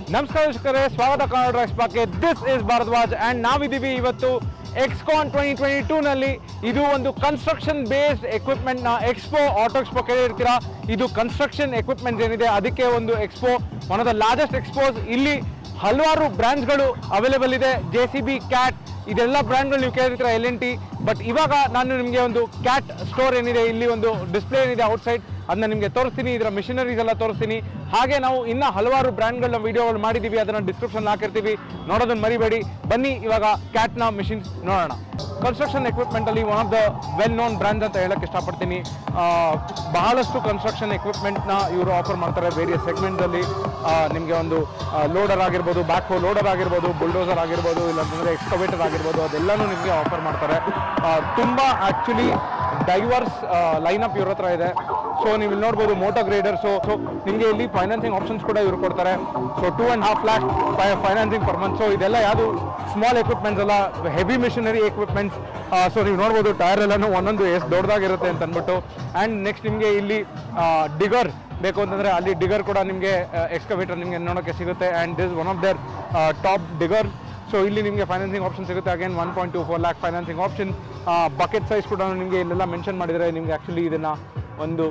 ನಮಸ್ಕಾರ ವೀಕ್ಷಕರೇ ಸ್ವಾಗತ ಕನ್ನಡ ಎಕ್ಸ್ಪಾಕ್ಕೆ ದಿಸ್ ಇಸ್ ಭಾರದ್ವಾಜ್ ಆ್ಯಂಡ್ ನಾವಿದ್ದೀವಿ ಇವತ್ತು ಎಕ್ಸ್ಕಾನ್ ಟ್ವೆಂಟಿ ಟ್ವೆಂಟಿ ಟೂನಲ್ಲಿ ಇದು ಒಂದು ಕನ್ಸ್ಟ್ರಕ್ಷನ್ ಬೇಸ್ಡ್ ಎಕ್ವಿಪ್ಮೆಂಟ್ನ ಎಕ್ಸ್ಪೋ ಆಟೋ ಎಕ್ಸ್ಪೋ ಕೇಳಿರ್ತೀರಾ ಇದು ಕನ್ಸ್ಟ್ರಕ್ಷನ್ ಎಕ್ವಿಪ್ಮೆಂಟ್ ಏನಿದೆ ಅದಕ್ಕೆ ಒಂದು expo one of the largest expos ಇಲ್ಲಿ ಹಲವಾರು ಬ್ರ್ಯಾಂಡ್ಸ್ಗಳು ಅವೈಲೇಬಲ್ ಇದೆ ಜೆ ಸಿ ಬಿ ಕ್ಯಾಟ್ ಇದೆಲ್ಲ ಬ್ರ್ಯಾಂಡ್ಗಳು ನೀವು ಕೇಳಿರ್ತೀರ ಎಲ್ ಎನ್ ಟಿ ಬಟ್ ಇವಾಗ ನಾನು ನಿಮಗೆ ಒಂದು ಕ್ಯಾಟ್ ಸ್ಟೋರ್ ಏನಿದೆ ಇಲ್ಲಿ ಒಂದು ಡಿಸ್ಪ್ಲೇ ಏನಿದೆ ಔಟ್ಸೈಡ್ ಅದನ್ನ ನಿಮಗೆ ತೋರಿಸ್ತೀನಿ ಇದರ ಮಿಷನರೀಸ್ ಎಲ್ಲ ತೋರಿಸ್ತೀನಿ ಹಾಗೆ ನಾವು ಇನ್ನೂ ಹಲವಾರು ಬ್ರ್ಯಾಂಡ್ಗಳನ್ನ ವಿಡಿಯೋಗಳು ಮಾಡಿದ್ದೀವಿ ಅದನ್ನು ಡಿಸ್ಕ್ರಿಪ್ಷನ್ ಹಾಕಿರ್ತೀವಿ ನೋಡೋದನ್ನ ಮರಿಬೇಡಿ ಬನ್ನಿ ಇವಾಗ ಕ್ಯಾಟ್ನ ಮಿಷಿನ್ಸ್ ನೋಡೋಣ ಕನ್ಸ್ಟ್ರಕ್ಷನ್ ಎಕ್ವಿಪ್ಮೆಂಟಲ್ಲಿ one of the well known brand ಅಂತ ಹೇಳಕ್ಕೆ ಇಷ್ಟಪಡ್ತೀನಿ ಆ, ಬಹಳಷ್ಟು ಕನ್ಸ್ಟ್ರಕ್ಷನ್ ಎಕ್ವಿಪ್ಮೆಂಟ್ನ ಇವರು ಆಫರ್ ಮಾಡ್ತಾರೆ ವೇರಿಯಸ್ ಸೆಗ್ಮೆಂಟಲ್ಲಿ ನಿಮಗೆ ಒಂದು ಲೋಡರ್ ಆಗಿರ್ಬೋದು ಬ್ಯಾಕ್ ಹೋ ಲೋಡರ್ ಆಗಿರ್ಬೋದು ಬುಲ್ಡೋಸರ್ ಆಗಿರ್ಬೋದು ಇಲ್ಲಾಂತಂದರೆ ಎಕ್ಸ್ಕವೇಟರ್ ಆಗಿರ್ಬೋದು ಅದೆಲ್ಲನೂ ನಿಮಗೆ ಆಫರ್ ಮಾಡ್ತಾರೆ ಆ, ತುಂಬ ಆ್ಯಕ್ಚುಲಿ ಡೈವರ್ಸ್ ಲೈನಪ್ ಇವ್ರ ಹತ್ರ ಇದೆ ಸೊ ನೀವು ಇಲ್ಲಿ ನೋಡ್ಬೋದು ಮೋಟೋ ಗ್ರೇಡರ್ ಸೊ ಸೊ ನಿಮಗೆ ಇಲ್ಲಿ ಫೈನಾನ್ಸಿಂಗ್ ಆಪ್ಷನ್ಸ್ ಕೂಡ ಇವರು ಕೊಡ್ತಾರೆ so two and half lakh financing per month so ಇದೆಲ್ಲ ಯಾವುದು ಸ್ಮಾಲ್ ಎಕ್ವಿಪ್ಮೆಂಟ್ಸ್ ಅಲ್ಲ ಹೆವಿ ಮಿಷನರಿ ಎಕ್ವಿಪ್ಮೆಂಟ್ಸ್ ಸೊ ನೀವು ನೋಡ್ಬೋದು ಟೈರ್ ಎಲ್ಲನೂ ಒಂದೊಂದು ಎಷ್ಟು ದೊಡ್ಡದಾಗಿರುತ್ತೆ ಅಂತ ಅಂದ್ಬಿಟ್ಟು ಆ್ಯಂಡ್ ನೆಕ್ಸ್ಟ್ ನಿಮಗೆ ಇಲ್ಲಿ ಡಿಗರ್ ಬೇಕು ಅಂತಂದರೆ ಅಲ್ಲಿ ಡಿಗರ್ ಕೂಡ ನಿಮಗೆ ಎಕ್ಸ್ಕವೇಟರ್ ನಿಮಗೆ ನೋಡೋಕ್ಕೆ ಸಿಗುತ್ತೆ and this one of their top digger so ಇಲ್ಲಿ ನಿಮಗೆ ಫೈನಾನ್ಸಿಂಗ್ ಆಪ್ಷನ್ ಸಿಗುತ್ತೆ again one point two four lakh financing option bucket size ಕೂಡ ನಿಮಗೆ ಇಲ್ಲೆಲ್ಲ ಮೆನ್ಷನ್ ಮಾಡಿದರೆ ನಿಮಗೆ ಆ್ಯಕ್ಚುಲಿ ಇದನ್ನು ಒಂದು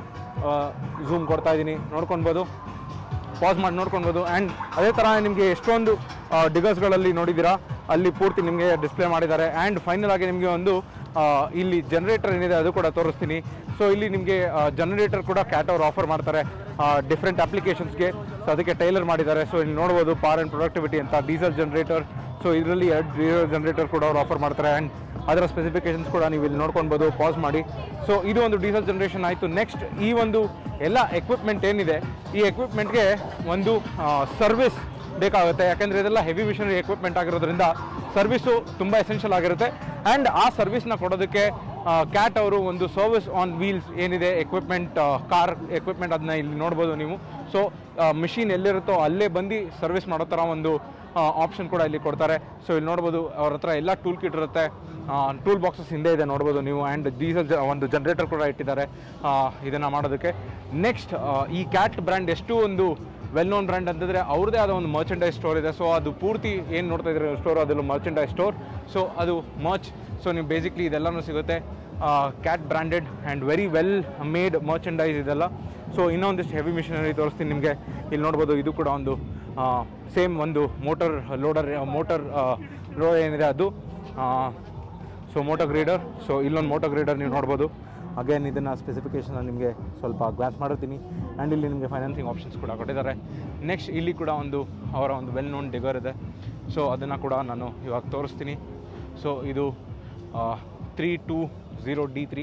ಝೂಮ್ ಕೊಡ್ತಾ ಇದ್ದೀನಿ ನೋಡ್ಕೊಳ್ಬೋದು ಪಾಸ್ ಮಾಡಿ ನೋಡ್ಕೊಳ್ಬೋದು ಆ್ಯಂಡ್ ಅದೇ ಥರ ನಿಮಗೆ ಎಷ್ಟೊಂದು ಡಿಗರ್ಸ್ಗಳಲ್ಲಿ ನೋಡಿದ್ದೀರಾ ಅಲ್ಲಿ ಪೂರ್ತಿ ನಿಮಗೆ ಡಿಸ್ಪ್ಲೇ ಮಾಡಿದ್ದಾರೆ ಆ್ಯಂಡ್ ಫೈನಲ್ ಆಗಿ ನಿಮಗೆ ಒಂದು ಆ, ಇಲ್ಲಿ ಜನರೇಟರ್ ಏನಿದೆ ಅದು ಕೂಡ ತೋರಿಸ್ತೀನಿ ಸೊ ಇಲ್ಲಿ ನಿಮಗೆ ಜನರೇಟರ್ ಕೂಡ ಕ್ಯಾಟ್ ಅವ್ರು ಆಫರ್ ಮಾಡ್ತಾರೆ ಡಿಫ್ರೆಂಟ್ ಅಪ್ಲಿಕೇಶನ್ಸ್ಗೆ ಸೊ ಅದಕ್ಕೆ ಟೈಲರ್ ಮಾಡಿದ್ದಾರೆ ಸೊ ಇಲ್ಲಿ ನೋಡ್ಬೋದು ಪಾರ್ ಆ್ಯಂಡ್ ಪ್ರೊಡಕ್ಟಿವಿಟಿ ಅಂತ ಡೀಸೆಲ್ ಜನರೇಟರ್ ಸೊ ಇದರಲ್ಲಿ ಎರಡು ಡೀಸೆಲ್ ಜನರೇಟರ್ ಕೂಡ ಅವ್ರು ಆಫರ್ ಮಾಡ್ತಾರೆ ಆ್ಯಂಡ್ ಅದರ ಸ್ಪೆಸಿಫಿಕೇಶನ್ಸ್ ಕೂಡ ನೀವು ಇಲ್ಲಿ ನೋಡ್ಕೊಳ್ಬೋದು ಪಾಸ್ ಮಾಡಿ ಸೊ ಇದು ಒಂದು ಡೀಸೆಲ್ ಜನರೇಷನ್ ಆಯಿತು ನೆಕ್ಸ್ಟ್ ಈ ಒಂದು ಎಲ್ಲ ಎಕ್ವಿಪ್ಮೆಂಟ್ ಏನಿದೆ ಈ ಎಕ್ವಿಪ್ಮೆಂಟ್ಗೆ ಒಂದು ಸರ್ವಿಸ್ ಬೇಕಾಗುತ್ತೆ ಯಾಕೆಂದರೆ ಇದೆಲ್ಲ ಹೆವಿ ಮಿಷನರಿ ಎಕ್ವಿಪ್ಮೆಂಟ್ ಆಗಿರೋದ್ರಿಂದ ಸರ್ವಿಸು ತುಂಬ ಎಸೆನ್ಷಿಯಲ್ ಆಗಿರುತ್ತೆ ಆ್ಯಂಡ್ ಆ ಸರ್ವಿಸ್ನ ಕೊಡೋದಕ್ಕೆ ಕ್ಯಾಟ್ ಅವರು ಒಂದು ಸರ್ವಿಸ್ ಆನ್ ವೀಲ್ಸ್ ಏನಿದೆ ಎಕ್ವಿಪ್ಮೆಂಟ್ ಕಾರ್ ಎಕ್ವಿಪ್ಮೆಂಟ್ ಅದನ್ನ ಇಲ್ಲಿ ನೋಡ್ಬೋದು ನೀವು ಸೊ ಮಿಷಿನ್ ಎಲ್ಲಿರುತ್ತೋ ಅಲ್ಲೇ ಬಂದು ಸರ್ವಿಸ್ ಮಾಡೋ ಥರ ಒಂದು ಆಪ್ಷನ್ ಕೂಡ ಇಲ್ಲಿ ಕೊಡ್ತಾರೆ ಸೊ ಇಲ್ಲಿ ನೋಡ್ಬೋದು ಅವ್ರ ಹತ್ರ ಎಲ್ಲ ಟೂಲ್ ಕಿಟ್ ಇರುತ್ತೆ ಟೂಲ್ ಬಾಕ್ಸಸ್ ಹಿಂದೆ ಇದೆ ನೋಡ್ಬೋದು ನೀವು ಆ್ಯಂಡ್ ಡೀಸೆಲ್ ಒಂದು ಜನರೇಟರ್ ಕೂಡ ಇಟ್ಟಿದ್ದಾರೆ ಇದನ್ನು ಮಾಡೋದಕ್ಕೆ ನೆಕ್ಸ್ಟ್ ಈ ಕ್ಯಾಟ್ ಬ್ರ್ಯಾಂಡ್ ಎಷ್ಟು ಒಂದು ವೆಲ್ ನೋನ್ ಬ್ರ್ಯಾಂಡ್ ಅಂತಂದರೆ ಅವ್ರದ್ದೇ ಆದ ಒಂದು ಮರ್ಚೆಂಡೈಸ್ ಸ್ಟೋರ್ ಇದೆ ಸೊ ಅದು ಪೂರ್ತಿ ಏನು ನೋಡ್ತಾ ಇದ್ದಾರೆ ಸ್ಟೋರ್ ಅದೆಲ್ಲ ಮರ್ಚೆಂಡೈಸ್ ಸ್ಟೋರ್ ಸೊ ಅದು ಮರ್ಚ್ ಸೊ ನೀವು ಬೇಸಿಕ್ಲಿ ಇದೆಲ್ಲನೂ ಸಿಗುತ್ತೆ cat branded and very well made merchandise ಇದೆಲ್ಲ ಸೊ ಇನ್ನೊಂದಿಷ್ಟು ಹೆವಿ ಮಿಷನರಿ ತೋರಿಸ್ತೀನಿ ನಿಮಗೆ ಇಲ್ಲಿ ನೋಡ್ಬೋದು ಇದು ಕೂಡ ಒಂದು ಸೇಮ್ ಒಂದು ಮೋಟರ್ ಲೋಡರ್ ಮೋಟರ್ ಲೋಡ್ ಏನಿದೆ ಅದು ಸೊ ಮೋಟೋ ಗ್ರೇಡರ್ ಸೊ ಇಲ್ಲೊಂದು ಮೋಟೋ ಗ್ರೇಡರ್ ನೀವು ನೋಡ್ಬೋದು ಅಗೇನ್ ಇದನ್ನು ಸ್ಪೆಸಿಫಿಕೇಷನ್ ನಿಮಗೆ ಸ್ವಲ್ಪ ಗ್ಲಾನ್ಸ್ ಮಾಡಿರ್ತೀನಿ ಆ್ಯಂಡ್ ಇಲ್ಲಿ ನಿಮಗೆ ಫೈನಾನ್ಸಿಂಗ್ ಆಪ್ಷನ್ಸ್ ಕೂಡ ಕೊಟ್ಟಿದ್ದಾರೆ ನೆಕ್ಸ್ಟ್ ಇಲ್ಲಿ ಕೂಡ ಒಂದು ಅವರ ಒಂದು ವೆಲ್ ನೋನ್ ಡಿಗರ್ ಇದೆ ಸೊ ಅದನ್ನು ಕೂಡ ನಾನು ಇವಾಗ ತೋರಿಸ್ತೀನಿ ಸೊ ಇದು three two zero D three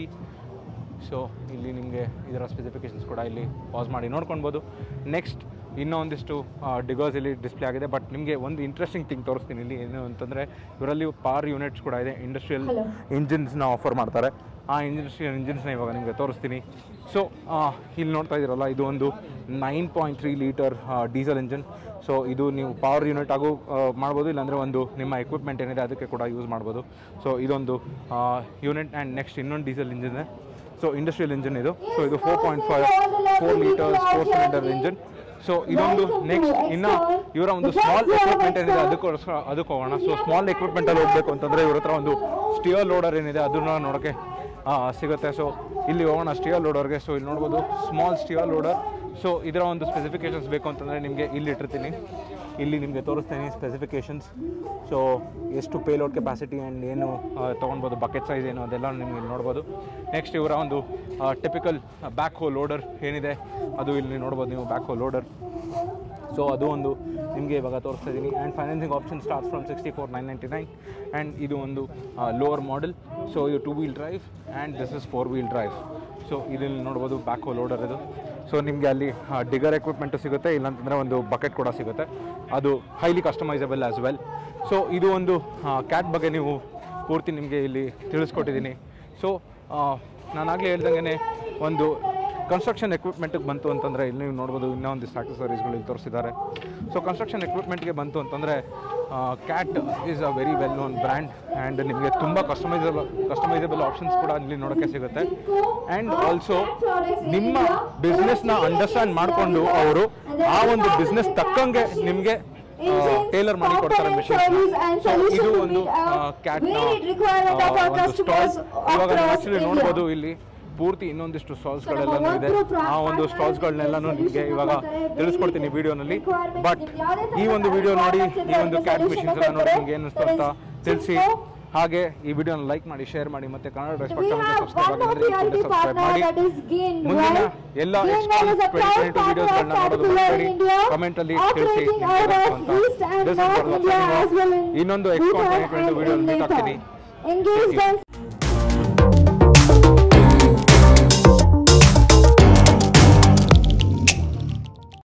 so ಇಲ್ಲಿ ನಿಮಗೆ ಇದರ ಸ್ಪೆಸಿಫಿಕೇಷನ್ಸ್ ಕೂಡ ಇಲ್ಲಿ ಪಾಸ್ ಮಾಡಿ ನೋಡ್ಕೊಳ್ಬೋದು ನೆಕ್ಸ್ಟ್ ಇನ್ನೂ ಒಂದಿಷ್ಟು ಡಿಗರ್ಸ್ ಇಲ್ಲಿ ಡಿಸ್ಪ್ಲೇ ಆಗಿದೆ ಬಟ್ ನಿಮಗೆ ಒಂದು ಇಂಟ್ರೆಸ್ಟಿಂಗ್ ಥಿಂಗ್ ತೋರಿಸ್ತೀನಿ ಇಲ್ಲಿ ಏನು ಅಂತಂದರೆ ಇವರಲ್ಲಿ ಪಾರ್ ಯೂನಿಟ್ಸ್ ಕೂಡ ಇದೆ ಇಂಡಸ್ಟ್ರಿಯಲ್ ಇಂಜಿನ್ಸ್ನ ಆಫರ್ ಮಾಡ್ತಾರೆ ಆ ಇಂಡಸ್ಟ್ರಿಯಲ್ ಇಂಜಿನ್ಸ್ನ ಇವಾಗ ನಿಮಗೆ ತೋರಿಸ್ತೀನಿ ಸೊ ಇಲ್ಲಿ ನೋಡ್ತಾ ಇದ್ದೀರಲ್ಲ ಇದು ಒಂದು nine point three litre diesel engine so ಇದು ನೀವು ಪವರ್ ಯೂನಿಟ್ ಆಗು ಆ, ಮಾಡ್ಬೋದು ಇಲ್ಲಾಂದರೆ ಒಂದು ನಿಮ್ಮ ಎಕ್ವಿಪ್ಮೆಂಟ್ ಏನಿದೆ ಅದಕ್ಕೆ ಕೂಡ ಯೂಸ್ ಮಾಡ್ಬೋದು ಸೊ ಇದೊಂದು ಯೂನಿಟ್ ಆ್ಯಂಡ್ ನೆಕ್ಸ್ಟ್ ಇನ್ನೊಂದು diesel engine so industrial engine ಇದು ಸೊ ಇದು four point five four litres four cylinder engine so ಇದೊಂದು ನೆಕ್ಸ್ಟ್ ಇನ್ನು ಇವರ ಒಂದು ಸ್ಮಾಲ್ ಎಕ್ವಿಪ್ಮೆಂಟ್ ಏನಿದೆ ಅದಕ್ಕೋಸ್ಕರ ಅದಕ್ಕೆ ಹೋಗೋಣ ಸೊ ಸ್ಮಾಲ್ ಎಕ್ವಿಪ್ಮೆಂಟಲ್ಲಿ ಹೋಗಬೇಕು ಅಂತಂದರೆ ಇವ್ರ ಹತ್ರ ಒಂದು ಸ್ಟಿಯರ್ ಲೋಡರ್ ಏನಿದೆ ಅದನ್ನ ನೋಡೋಕ್ಕೆ ಆ, ಸಿಗುತ್ತೆ ಸೊ ಇಲ್ಲಿ ಹೋಗೋಣ ಸ್ಟಿಯರ್ ಲೋಡರ್ಗೆ ಸೊ ಇಲ್ಲಿ ನೋಡ್ಬೋದು ಸ್ಮಾಲ್ ಸ್ಟಿಯರ್ ಲೋಡರ್ ಸೊ ಇದರ ಒಂದು ಸ್ಪೆಸಿಫಿಕೇಷನ್ಸ್ ಬೇಕು ಅಂತಂದರೆ ನಿಮಗೆ ಇಲ್ಲಿ ಇಟ್ಟಿರ್ತೀನಿ ಇಲ್ಲಿ ನಿಮಗೆ ತೋರಿಸ್ತೀನಿ ಸ್ಪೆಸಿಫಿಕೇಷನ್ಸ್ ಸೊ ಎಷ್ಟು ಪೇಲೋಡ್ ಕೆಪಾಸಿಟಿ ಆ್ಯಂಡ್ ಏನು ತೊಗೊಳ್ಬೋದು ಬಕೆಟ್ ಸೈಜ್ ಏನು ಅದೆಲ್ಲ ನಿಮಗೆ ಇಲ್ಲಿ ನೋಡ್ಬೋದು ನೆಕ್ಸ್ಟ್ ಇವರ ಒಂದು ಟಿಪಿಕಲ್ ಬ್ಯಾಕ್ ಹೋ ಲೋಡರ್ ಏನಿದೆ ಅದು ಇಲ್ಲಿ ನೋಡ್ಬೋದು ನೀವು ಬ್ಯಾಕ್ ಹೋ ಲೋಡರ್ ಸೊ ಅದು ಒಂದು ನಿಮಗೆ ಇವಾಗ ತೋರಿಸ್ತಾ ಇದ್ದೀನಿ and financing option start from sixty four nine ninety nine and ಇದು ಒಂದು ಲೋವರ್ ಮಾಡೆಲ್ ಸೊ ಇದು two wheel drive and this is four wheel drive so ಇದನ್ನು ನೋಡ್ಬೋದು ಬ್ಯಾಕ್ ಹೋ ಲೋಡರ್ ಇದು ಸೊ ನಿಮಗೆ ಅಲ್ಲಿ ಡಿಗರ್ ಎಕ್ವಿಪ್ಮೆಂಟು ಸಿಗುತ್ತೆ ಇಲ್ಲಾಂತಂದರೆ ಒಂದು ಬಕೆಟ್ ಕೂಡ ಸಿಗುತ್ತೆ ಅದು highly customisable as well so ಇದು ಒಂದು ಕ್ಯಾಟ್ ಬಗ್ಗೆ ನೀವು ಪೂರ್ತಿ ನಿಮಗೆ ಇಲ್ಲಿ ತಿಳಿಸ್ಕೊಟ್ಟಿದ್ದೀನಿ ಸೊ ನಾನಾಗಲೇ ಹೇಳ್ದಂಗೆ ಒಂದು ಕನ್ಸ್ಟ್ರಕ್ಷನ್ ಎಕ್ವಿಪ್ಮೆಂಟಿಗೆ ಬಂತು ಅಂತಂದರೆ ಇಲ್ಲಿ ನೀವು ನೋಡ್ಬೋದು ಇನ್ನೂ ಒಂದಿಷ್ಟು ಆಕ್ಸಸರೀಸ್ಗಳು ಇಲ್ಲಿ ತೋರಿಸಿದ್ದಾರೆ ಸೊ ಕನ್ಸ್ಟ್ರಕ್ಷನ್ ಎಕ್ವಿಪ್ಮೆಂಟ್ಗೆ ಬಂತು ಅಂತಂದರೆ cat is a very well known brand and ನಿಮಗೆ ತುಂಬ ಕಸ್ಟಮೈಸಬಲ್ ಕಸ್ಟಮೈಸಬಲ್ ಆಪ್ಷನ್ಸ್ ಕೂಡ ಇಲ್ಲಿ ನೋಡೋಕ್ಕೆ ಸಿಗುತ್ತೆ ಆ್ಯಂಡ್ ಆಲ್ಸೋ ನಿಮ್ಮ ಬಿಸ್ನೆಸ್ನ ಅಂಡರ್ಸ್ಟ್ಯಾಂಡ್ ಮಾಡಿಕೊಂಡು ಅವರು ಆ ಒಂದು ಬಿಸ್ನೆಸ್ ತಕ್ಕಂಗೆ ನಿಮಗೆ engines, ಟೇಲರ್ ಮಾಡಿ ಕೊಡ್ತಾರೆ component machine service and solution ಇದು to ಒಂದು meet a cat varied requirement of our ಒಂದು customers ಸ್ಟಾಲ್ ಇವಾಗ across ಆಕ್ಚುಲಿ India. ನೋಡ್ಬೋದು ಇಲ್ಲಿ ಪೂರ್ತಿ ಇನ್ನೊಂದಿಷ್ಟು ಸ್ಟಾಲ್ಸ್ ನಮ್ಮ ಗಳೆಲ್ಲ ಇದೆ one group ಆ ಒಂದು partner ಸ್ಟಾಲ್ಸ್ ಗಳನ್ನೆಲ್ಲಾನು solution ನಿಮಗೆ ಇವಾಗ ಕೊಡ್ತಾರೆ, ತಿಳಿಸ್ಕೊಡ್ತೀನಿ varied ವಿಡಿಯೋನಲ್ಲಿ requirements ಬಟ್ ನಿಮ್ಗೆ ಯಾವ್ದೇ ಈ ಥರದ ಒಂದು ವಿಡಿಯೋ ನೋಡಿ requirements ಈ ಒಂದು ಇದ್ರೆ ಕ್ಯಾಟ್ solution ಮಿಷನ್ಸ್ ಎಲ್ಲ ನೋಡಿ ಕೊಡ್ತಾರೆ. ನಿಮ್ಗೆ ಏನು ಅನಿಸ್ತು ಅಂತ There is ತಿಳಿಸಿ Cisco. ಹಾಗೆ ಈ ವಿಡಿಯೋನ ಲೈಕ್ ಮಾಡಿ ಶೇರ್ ಮಾಡಿ ಮತ್ತೆ ಕನ್ನಡ ಡ್ರೆಸ್ We have one more priority subscribe partner ಮಾಡಿ that is Gain ಮುಂದಿನ World. ಎಲ್ಲ Gain Excon World is a twenty proud twenty partner of ವಿಡಿಯೋಸ್ಗಳನ್ನ ನೋಡೋದು Caterpillar ಮರಿಬೇಡಿ in India, ಕಮೆಂಟ್ ಅಲ್ಲಿ ತಿಳಿಸಿ operating ನಿಮ್ಗೆ out ಏನಾಯ್ತು of ಅಂತ East and This is North Bharat India Signing as off. well in ಇನ್ನೊಂದು Excon Bhutan twenty twenty and video in meet Nepal. ಆಗ್ತೀನಿ Engaged you. and